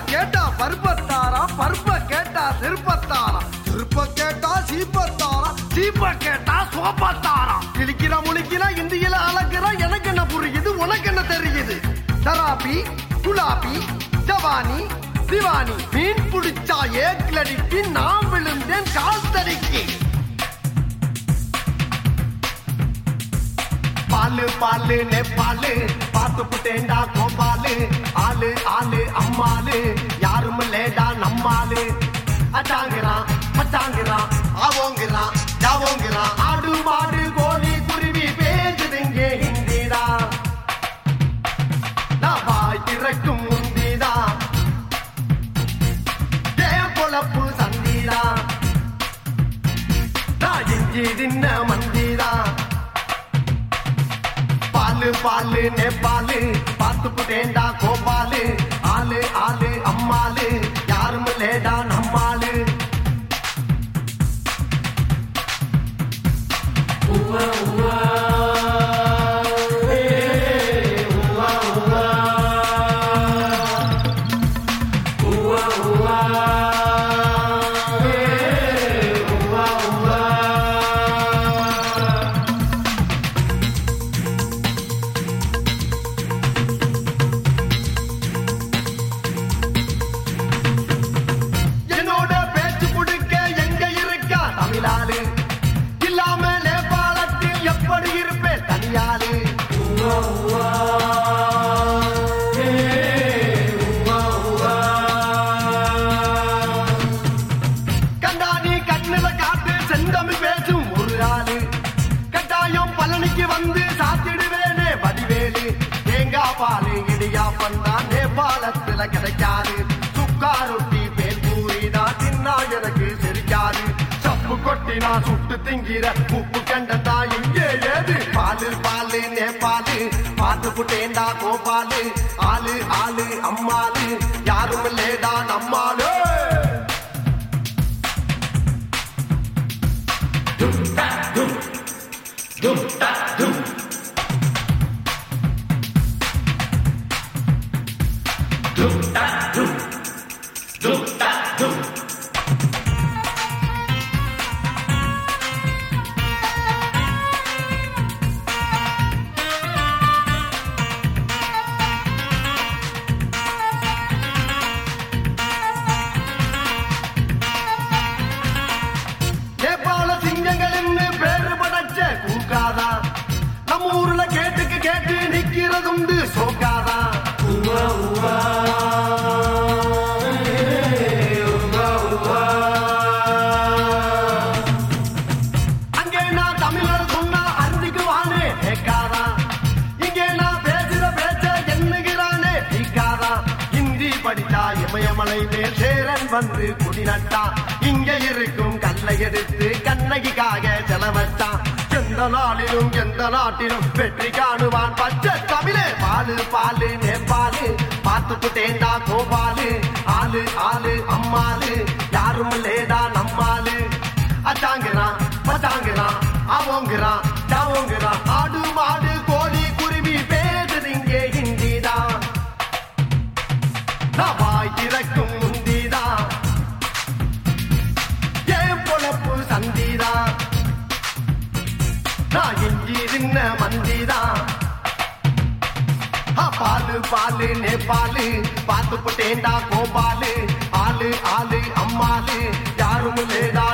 கேட்டா பருப்பத்தாரா பருப்ப கேட்டா திருப்பத்தாரா திருப்ப கேட்டா சீப்பத்தாரா சீப்ப கேட்டா சோப்பத்தாரா கிழிக்கிற முழிக்கிற இந்தியில அலக்குற எனக்கு என்ன புரியுது உனக்கு என்ன தெரியுது தராபி குலாபி ஜவானி திவானி மீன் பிடிச்சா ஏக்லடிக்கு நான் விழுந்தேன் கால் தடிக்கு பாலு பாலு நெப்பாலு பார்த்து புட்டேண்டா கோபாலு ஆளு ஆளு அம்மாலு யாரும் லேடா நம்மாலு அச்சாங்கிறான் மச்சாங்கிறான் ஆவோங்கிறான் ஜாவோங்கிறான் ஆடு மாடு கோழி குருவி பேசுதுங்க ஹிந்திடா நான் வாய் திறக்கும் முந்திடா ஏன் பொழப்பு சந்திடா நான் இஞ்சி தின்ன மந்திடா பாலு பாலு நேபாளு பார்த்து புட்டேண்டா கோபாலு ஆளு ஆளு அம்மாளு யாரும் லேடா நம்மாளு என்னோட பேச்சு கொடுக்க எங்க இருக்கா தமிழாளு இல்லாம நேபாளத்தில் எப்படி இருப்பேன் தனியாளு கண்டாணி கண்ணுல காட்டு செந்தமிழ் பேசும் ஒரு ஆளு கட்டாயம் பழனிக்கு வந்து சாத்திடுவேனே வடிவேலு தேங்காய் பாலு இடியா பண்ணா நேபாளத்துல கிடைக்காது சுக்கா ரொட்டி பேல் பூரினா தின்னா எனக்கு செரிக்காது சப்பு கொட்டினா சுட்டு திங்கிற உப்பு கண்டா இங்கே ஏது பாலு பாலு நேபாளு பார்த்து புட்டேண்டா கோபாலு ஆளு ஆளு அம்மாளு யாரும் லேடா நம்மாலு நேபாள சிங்கங்கள்னு பேரு படைச்ச கூக்காதா நம்ம ஊர்ல கேட்டுக்கு கேட்டு நிக்கிறதுண்டு சோக்காதா அங்கே நான் தமிழர் சொன்னா அந்திக்கு வானே கேட்காதா இங்கே நான் பேசுற பேச்ச என்னுகிறானே தீக்காதா ஹிந்தி படித்தா இமயமலை மேல் சேரன் வந்து குடி நட்டா இங்க இருக்கும் கல்லை எடுத்து கண்ணகிக்காக செலவச்சான் எந்த நாளிலும் எந்த நாட்டிலும் வெற்றி காணுவான் பச்சை தமிழே பாலு பாலு நேபாளு பார்த்துட்டு தேண்டா கோபாலு ஆளு ஆளு அம்மாளு யாரும் லேடா நம்மாளு அச்சாங்கிறான் பச்சாங்கிறான் அவங்கிறான் ஜாவோங்கிறான் ஆடு மாடு கோழி குருவி பேசுறீங்க ஹிந்திதான் நான் வாய் திறக்கும் முந்திதான் ஏன் பொழப்பு சந்திதான் நான் இஞ்சி தின்ன மந்திதான் ஆ, பாலு பாலு நேபாளு பார்த்து புட்டேண்டா கோபாலு ஆளு ஆளு அம்மாளு யாரும் லேடா